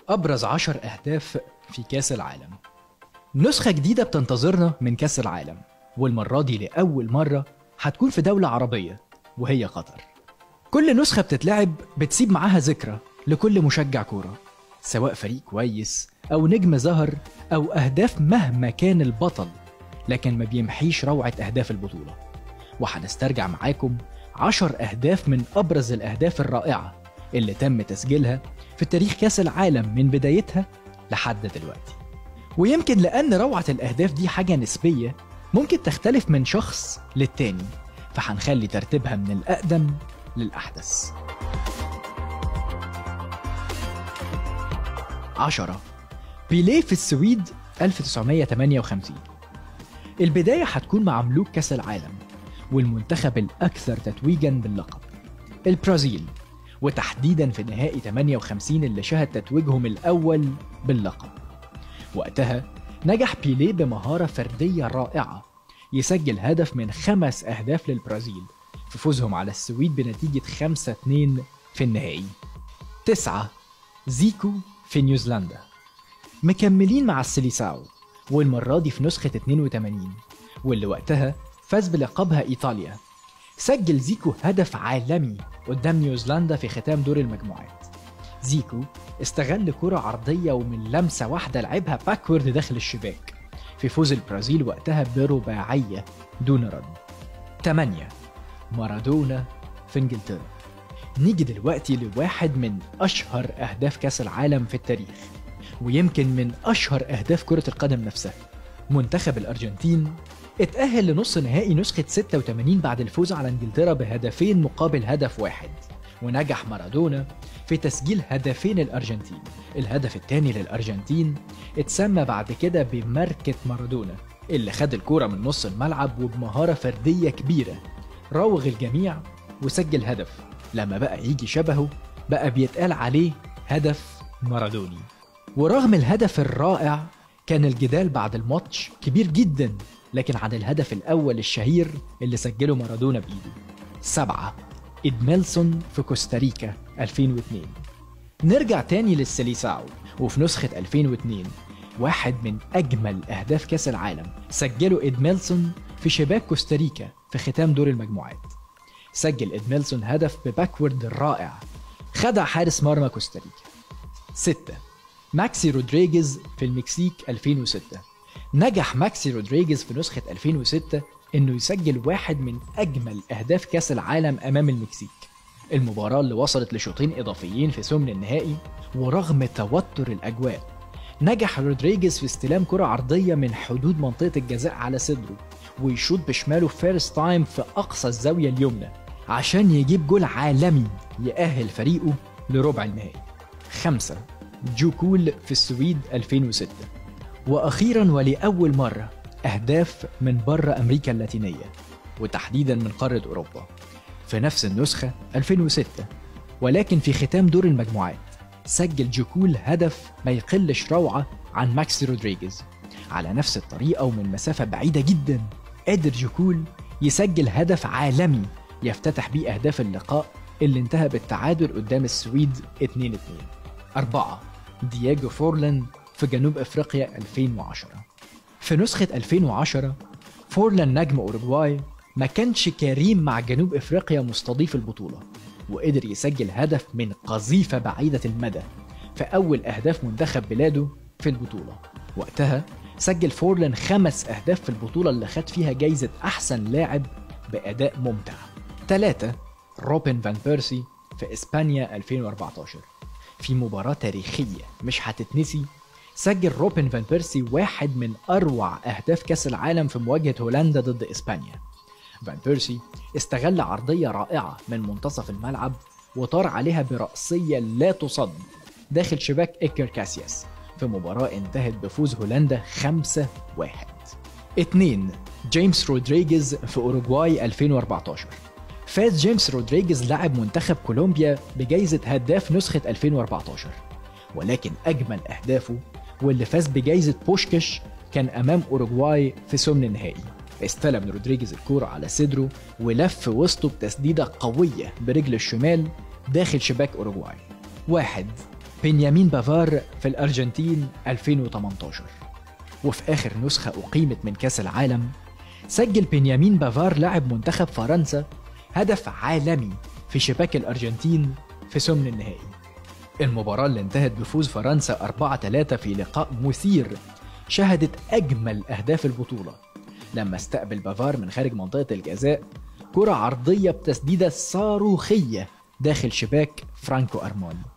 أبرز عشر أهداف في كأس العالم نسخة جديدة بتنتظرنا من كأس العالم والمرة دي لأول مرة هتكون في دولة عربية وهي قطر كل نسخة بتتلعب بتسيب معاها ذكرى لكل مشجع كورة سواء فريق كويس أو نجم ظهر أو أهداف مهما كان البطل لكن ما بيمحيش روعة أهداف البطولة وهنسترجع معاكم عشر أهداف من أبرز الأهداف الرائعة اللي تم تسجيلها في تاريخ كأس العالم من بدايتها لحد دلوقتي ويمكن لأن روعة الأهداف دي حاجة نسبية ممكن تختلف من شخص للتاني فهنخلي ترتيبها من الأقدم للأحدث عشرة بيليه في السويد 1958 البداية هتكون مع ملوك كأس العالم والمنتخب الأكثر تتويجا باللقب البرازيل وتحديدا في نهائي 58 اللي شهد تتويجهم الأول باللقب وقتها نجح بيليه بمهارة فردية رائعة يسجل هدف من خمس أهداف للبرازيل في فوزهم على السويد بنتيجة 5-2 في النهائي تسعة زيكو في نيوزيلندا مكملين مع السيليساو والمرة دي في نسخة 82 واللي وقتها فاز بلقبها إيطاليا سجل زيكو هدف عالمي قدام نيوزيلندا في ختام دور المجموعات زيكو استغل كرة عرضية ومن لمسة واحدة لعبها باكورد داخل الشباك في فوز البرازيل وقتها برباعية دون رد 8 مارادونا في انجلترا نيجي دلوقتي لواحد من أشهر أهداف كأس العالم في التاريخ ويمكن من أشهر أهداف كرة القدم نفسها منتخب الأرجنتين اتأهل لنص نهائي نسخة 86 بعد الفوز على انجلترا بهدفين مقابل هدف واحد ونجح مارادونا في تسجيل هدفين الأرجنتين الهدف الثاني للأرجنتين اتسمى بعد كده بماركة مارادونا اللي خد الكورة من نص الملعب وبمهارة فردية كبيرة راوغ الجميع وسجل هدف لما بقى يجي شبهه بقى بيتقال عليه هدف مارادوني ورغم الهدف الرائع كان الجدال بعد الماتش كبير جدا لكن عن الهدف الأول الشهير اللي سجله مارادونا بإيده سبعة إدميلسون في كوستاريكا 2002 نرجع تاني للسيليساو وفي نسخة 2002 واحد من أجمل أهداف كأس العالم سجله إدميلسون في شباك كوستاريكا في ختام دور المجموعات سجل إدميلسون هدف بباكورد رائع خدع حارس مرمى كوستاريكا 6 ماكسي رودريجيز في المكسيك 2006 نجح ماكسي رودريجيز في نسخة 2006 انه يسجل واحد من اجمل اهداف كاس العالم امام المكسيك المباراة اللي وصلت لشوطين اضافيين في ثمن النهائي ورغم توتر الاجواء نجح رودريجيز في استلام كرة عرضية من حدود منطقة الجزاء على صدره ويشوط بشماله فيرست تايم في اقصى الزاوية اليمنى عشان يجيب جول عالمي يأهل فريقه لربع النهائي خمسة جو كول في السويد 2006 واخيرا ولاول مره اهداف من بره امريكا اللاتينيه وتحديدا من قاره اوروبا في نفس النسخه 2006 ولكن في ختام دور المجموعات سجل جوكول هدف ما يقلش روعه عن ماكس رودريجيز على نفس الطريقه ومن مسافه بعيده جدا قدر جوكول يسجل هدف عالمي يفتتح بيه اهداف اللقاء اللي انتهى بالتعادل قدام السويد 2-2 أربعة دياجو فورلان في جنوب افريقيا 2010 في نسخة 2010 فورلان نجم اوروجواي ما كانش كريم مع جنوب افريقيا مستضيف البطولة وقدر يسجل هدف من قذيفة بعيدة المدى في أول أهداف منتخب بلاده في البطولة وقتها سجل فورلان خمس أهداف في البطولة اللي خد فيها جايزة أحسن لاعب بأداء ممتع ثلاثة روبن فان بيرسي في إسبانيا 2014 في مباراة تاريخية مش هتتنسي سجل روبن فان بيرسي واحد من أروع أهداف كأس العالم في مواجهة هولندا ضد إسبانيا فان بيرسي استغل عرضية رائعة من منتصف الملعب وطار عليها برأسية لا تصد داخل شباك إيكر كاسياس في مباراة انتهت بفوز هولندا 5-1 2 جيمس رودريجيز في أوروغواي 2014 فاز جيمس رودريجيز لاعب منتخب كولومبيا بجائزة هداف نسخة 2014 ولكن أجمل أهدافه واللي فاز بجائزة بوشكش كان أمام أوروغواي في ثمن النهائي استلم رودريجيز الكورة على صدره ولف وسطه بتسديدة قوية برجل الشمال داخل شباك أوروغواي واحد بنيامين بافار في الأرجنتين 2018 وفي آخر نسخة أقيمت من كأس العالم سجل بنيامين بافار لاعب منتخب فرنسا هدف عالمي في شباك الأرجنتين في ثمن النهائي المباراة اللي انتهت بفوز فرنسا 4-3 في لقاء مثير شهدت أجمل أهداف البطولة لما استقبل بافار من خارج منطقة الجزاء كرة عرضية بتسديدة صاروخية داخل شباك فرانكو أرمان